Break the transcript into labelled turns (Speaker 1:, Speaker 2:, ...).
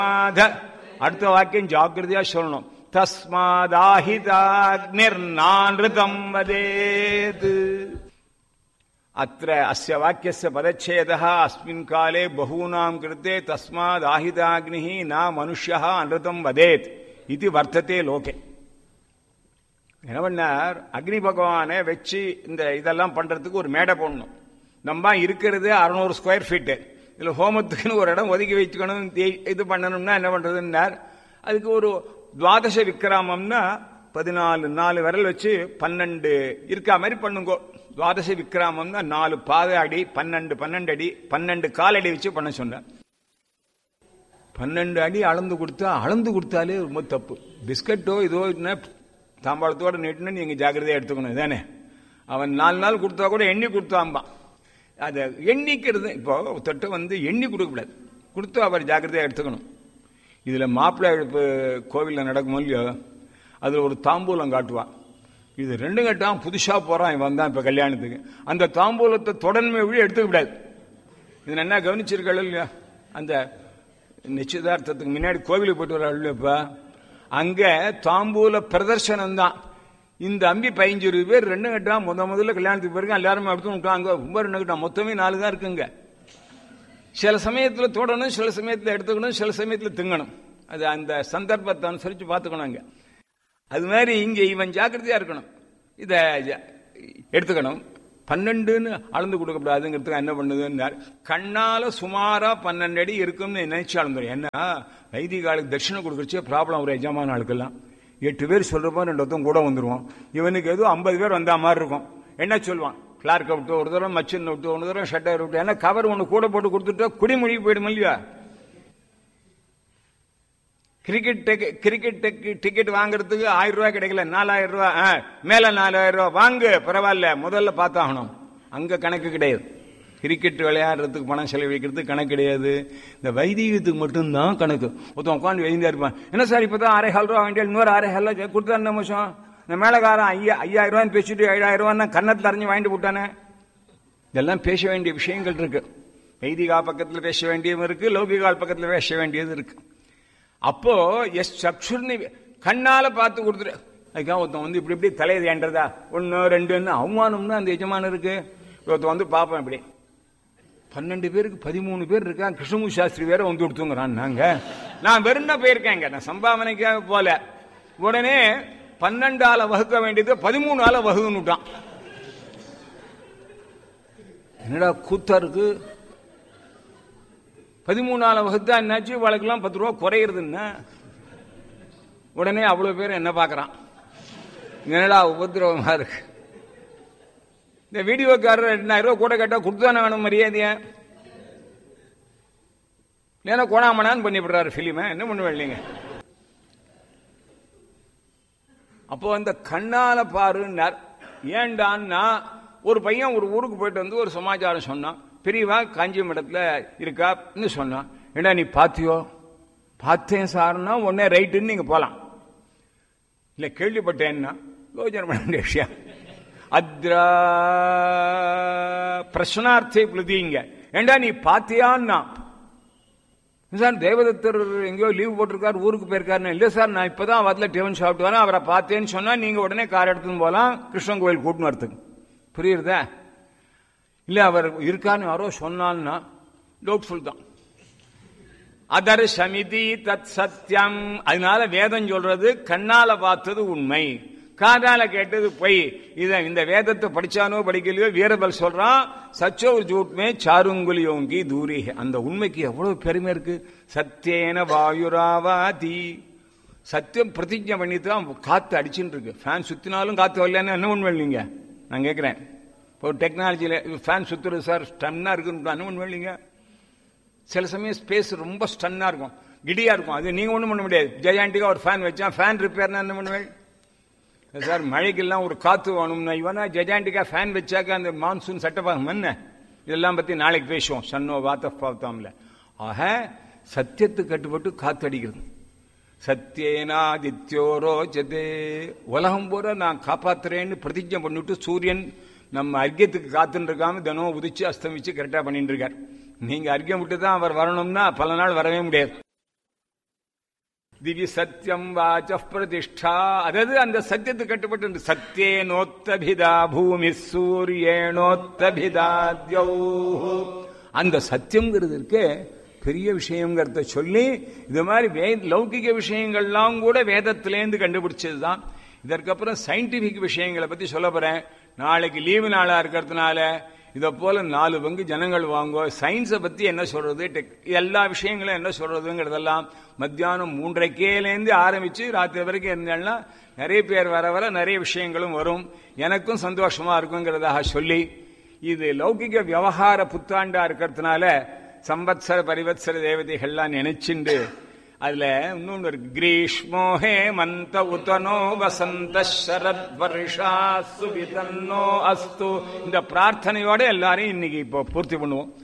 Speaker 1: அடுத்த வாக்கியம் ஜாக்கிரதையா சொல்லணும் தஸ்மாதாஹிதாக்னிர்நான்ருதம் வதேத் அत्र अस्य वाक्यस्य पदच्छेदः अस्मिन् काले बहूनां कृते तस्मादाहिताग्निः न मनुष्यः अनृतं वदेत् इति वर्तते लोके என்ன பண்ணார் அக்னி பகவானை வச்சு இந்த இதெல்லாம் பண்றதுக்கு ஒரு மேடை போடணும் நம்ம இருக்கிறது அறுநூறு ஸ்கொயர் ஃபீட்டு இதுல ஹோமத்துக்குன்னு ஒரு இடம் ஒதுக்கி வச்சுக்கணும் இது பண்ணணும்னா என்ன பண்றதுன்னார் அதுக்கு ஒரு துவாதச விக்கிராமம்னா பதினாலு நாலு விரல் வச்சு பன்னெண்டு இருக்கா மாதிரி பண்ணுங்கோ துவாதச விக்கிராமம்னா நாலு பாத அடி பன்னெண்டு பன்னெண்டு அடி பன்னெண்டு காலடி வச்சு பண்ண சொன்னார் பன்னெண்டு அடி அளந்து கொடுத்தா அளந்து கொடுத்தாலே ரொம்ப தப்பு பிஸ்கட்டோ இதோ தாம்பாளத்தோட நீட்டுன்னு நீங்க ஜாக்கிரதையா எடுத்துக்கணும் தானே அவன் நாலு நாள் கொடுத்தா கூட எண்ணி கொடுத்தாம்பான் அதை எண்ணிக்கிறது இப்போ தொட்டு வந்து எண்ணி கொடுக்கக்கூடாது கொடுத்து அவர் ஜாக்கிரதையா எடுத்துக்கணும் இதுல மாப்பிள்ளை எழுப்பு கோவிலில் நடக்கும் இல்லையோ அதுல ஒரு தாம்பூலம் காட்டுவான் இது ரெண்டு கட்டான் புதுசா போறான் இவன் தான் இப்ப கல்யாணத்துக்கு அந்த தாம்பூலத்தை தொடர்மை வழி எடுத்துக்க கூடாது இது என்ன கவனிச்சிருக்கல இல்லையா அந்த நிச்சயதார்த்தத்துக்கு முன்னாடி கோவிலுக்கு போயிட்டு வர இப்ப அங்க தாம்பூல பிரதர்சனம் தான் இந்த அம்பி பதினஞ்சு பேர் ரெண்டு கட்டா முத முதல்ல கல்யாணத்துக்கு போயிருக்க எல்லாருமே எடுத்து விட்டாங்க ரொம்ப ரெண்டு கட்டா மொத்தமே நாலு தான் இருக்குங்க சில சமயத்துல தொடணும் சில சமயத்துல எடுத்துக்கணும் சில சமயத்துல திங்கணும் அது அந்த சந்தர்ப்பத்தை அனுசரிச்சு பார்த்துக்கணும் அங்க அது மாதிரி இங்க இவன் ஜாக்கிரதையா இருக்கணும் இத எடுத்துக்கணும் பன்னெண்டுன்னு அளந்து கொடுக்கக்கூடாதுங்கிறதுக்கு என்ன பண்ணுதுன்னு கண்ணால சுமாரா பன்னெண்டு அடி இருக்கும்னு நினைச்சு அளந்துடும் ஏன்னா வைதிக ஆளுக்கு தட்சிணை கொடுக்கறச்சே ப்ராப்ளம் ஒரு எஜமான ஆளுக்கெல்லாம் எட்டு பேர் சொல்றப்போ ரெண்டு ஒருத்தம் கூட வந்துருவோம் இவனுக்கு எதுவும் ஐம்பது பேர் வந்தா மாதிரி இருக்கும் என்ன சொல்லுவான் கிளார்க்கை விட்டு ஒரு தடவை மச்சின் விட்டு ஒரு தடவை ஷட்டர் விட்டு ஏன்னா கவர் ஒன்று கூட போட்டு கொடுத்துட்டா குடிமொழி போயிடும் இல்லையா கிரிக்கெட் கிரிக்கெட் டிக்கெட் வாங்குறதுக்கு ஆயிரம் ரூபாய் கிடைக்கல நாலாயிரம் ரூபாய் மேல நாலாயிரம் ரூபாய் வாங்கு பரவாயில்ல முதல்ல பார்த்தாகணும் அங்க கணக்கு கிடையாது கிரிக்கெட் விளையாடுறதுக்கு பணம் செலவழிக்கிறதுக்கு கணக்கு கிடையாது இந்த வைதீகத்துக்கு மட்டும்தான் கணக்கு ஒருத்தன் உட்காந்து எழுந்தா இருப்பான் என்ன சார் இப்பதான் ஆறே ஹால் ரூபா வேண்டிய இன்னொரு ஆறே ஹால் கொடுத்தா என்ன நிமிஷம் இந்த மேலகாரன் ஐயா ஐயாயிரம் ரூபான்னு பேசிட்டு ஏழாயிரம் ரூபான்னு கன்னத்தில் அறிஞ்சு வாங்கிட்டு விட்டானே இதெல்லாம் பேச வேண்டிய விஷயங்கள் இருக்கு வைதிகா பக்கத்தில் பேச வேண்டியது இருக்கு லௌகிகால் பக்கத்தில் பேச வேண்டியது இருக்கு அப்போ எஸ் சக்ஷுர்னி கண்ணால பார்த்து கொடுத்துரு அதுக்காக ஒருத்தன் வந்து இப்படி இப்படி தலையை ஏன்றதா ஒன்னு ரெண்டுன்னு அவமானம்னு அந்த எஜமானம் இருக்கு ஒருத்தன் வந்து பார்ப்பேன் இப்படி பன்னெண்டு பேருக்கு பதிமூணு பேர் இருக்கா கிருஷ்ணமூர்த்தி சாஸ்திரி வேற வந்து கொடுத்துங்கிறான் நாங்க நான் வெறும்னா போயிருக்கேங்க நான் சம்பாவனைக்காக போல உடனே பன்னெண்டால வகுக்க வேண்டியது பதிமூணு ஆள வகுன்னுட்டான் என்னடா கூத்தா இருக்கு பதிமூணால வகுத்தா என்னாச்சு வழக்கெல்லாம் பத்து ரூபா குறையிறதுன்னா உடனே அவ்வளவு பேர் என்ன பாக்குறான் என்னடா உபதிரவமா இருக்கு இந்த வீடியோக்காரர் ரெண்டாயிரம் ரூபாய் கூட கேட்டா கொடுத்தானே வேணும் மரியாதைய ஏன்னா கோணாமணான்னு பண்ணிவிடுறாரு பிலிம என்ன பண்ணுவேன் இல்லைங்க அப்போ அந்த கண்ணால பாருன்னார் ஏண்டான்னா ஒரு பையன் ஒரு ஊருக்கு போயிட்டு வந்து ஒரு சமாச்சாரம் சொன்னான் பெரியவா காஞ்சி மடத்துல இருக்கான்னு சொன்னான் ஏண்டா நீ பாத்தியோ பார்த்தேன் சார்னா உடனே ரைட்டுன்னு நீங்க போலாம் இல்ல கேள்விப்பட்டேன்னா யோஜனை பண்ண வேண்டிய விஷயம் அத்ரா பிரச்சனார்த்தை புழுதிங்க ஏண்டா நீ பாத்தியான்னா சார் தேவதத்தர் எங்கேயோ லீவ் போட்டிருக்காரு ஊருக்கு போயிருக்காரு இல்ல சார் நான் இப்பதான் வரல டிஃபன் சாப்பிட்டு வரேன் அவரை பார்த்தேன்னு சொன்னா நீங்க உடனே கார் எடுத்துன்னு போலாம் கிருஷ்ணன் கோயில் கூட்டின்னு வரத்துக்கு புரியுறதா இல்ல அவர் இருக்கான்னு யாரோ சொன்னான்னா டவுட்ஃபுல் தான் அதர் சமிதி தத் சத்தியம் அதனால வேதம் சொல்றது கண்ணால பார்த்தது உண்மை காதால கேட்டது பொய் இத இந்த வேதத்தை படிச்சானோ படிக்கலையோ வீரபல் சொல்றான் சச்சோ ஜூட்மே சாருங்குலியோங்கி தூரி அந்த உண்மைக்கு எவ்வளவு பெருமை இருக்கு சத்தியேன வாயுராவாதி சத்தியம் பிரதிஜை பண்ணி தான் காத்து அடிச்சுட்டு இருக்கு ஃபேன் சுத்தினாலும் காத்து வரலன்னு என்ன உண்மை இல்லைங்க நான் கேட்கிறேன் இப்போ டெக்னாலஜியில் ஃபேன் சுத்துறது சார் ஸ்டன்னா இருக்குன்னு என்ன உண்மை இல்லைங்க சில சமயம் ஸ்பேஸ் ரொம்ப ஸ்டன்னா இருக்கும் கிடியா இருக்கும் அது நீங்க ஒண்ணும் பண்ண முடியாது ஜெயாண்டிக்கா ஒரு ஃபேன் வச்சா ஃபேன் ரிப்பேர்னா என்ன பண்ணுவேன் சார் மழைக்கெல்லாம் ஒரு காத்து வேணும்னா இவனா ஜெஜாண்டிக்கா ஃபேன் வச்சாக்க அந்த மான்சூன் சட்டப்பாகம் என்ன இதெல்லாம் பத்தி நாளைக்கு பேசுவோம் சன்னோ வாத்த பார்த்தாம்ல ஆக சத்தியத்துக்கு கட்டுப்பட்டு காத்து அடிக்கிறது சத்தியேனாதித்யோ ரோஜதே உலகம் பூரா நான் காப்பாத்துறேன்னு பிரதிஜை பண்ணிட்டு சூரியன் நம்ம அர்க்கியத்துக்கு காத்துன்னு இருக்காம தினம் உதிச்சு அஸ்தமிச்சு கரெக்டா பண்ணிட்டு இருக்கார் நீங்க அர்க்கியம் விட்டு தான் அவர் வரணும்னா பல நாள் வரவே முடியாது திவி சத்தியம் வாச்ச பிரதிஷ்டா அதாவது அந்த சத்தியத்துக்கு கட்டுப்பட்டு இந்த சத்தியே நோத்தபிதா பூமி சூரியேனோத்தபிதாத்யோ அந்த சத்தியம்ங்கிறது இருக்கே பெரிய விஷயங்கிறத சொல்லி இது மாதிரி வே லௌகிக விஷயங்கள்லாம் கூட வேதத்திலேருந்து கண்டுபிடிச்சது தான் இதற்கப்புறம் சயின்டிபிக் விஷயங்களை பத்தி சொல்ல போறேன் நாளைக்கு லீவு நாளா இருக்கிறதுனால இதை போல நாலு பங்கு ஜனங்கள் வாங்கோ சயின்ஸை பத்தி என்ன சொல்றது டெக் எல்லா விஷயங்களும் என்ன சொல்றதுங்கிறதெல்லாம் மத்தியானம் மூன்றரைக்கேலேருந்து ஆரம்பிச்சு ராத்திரி வரைக்கும் இருந்தேன்னா நிறைய பேர் வர வர நிறைய விஷயங்களும் வரும் எனக்கும் சந்தோஷமா இருக்குங்கிறதாக சொல்லி இது லௌகிக விவகார புத்தாண்டா இருக்கிறதுனால சம்பத்சர பரிவத்சர தேவதைகள்லாம் நினைச்சுண்டு அதுல இன்னொன்று இருக்கு கிரீஷ்மோ ஹே மந்த உதனோ வசந்த சரத் வருஷா சுவிதன்னோ அஸ்து இந்த பிரார்த்தனையோட எல்லாரையும் இன்னைக்கு இப்போ பூர்த்தி பண்ணுவோம்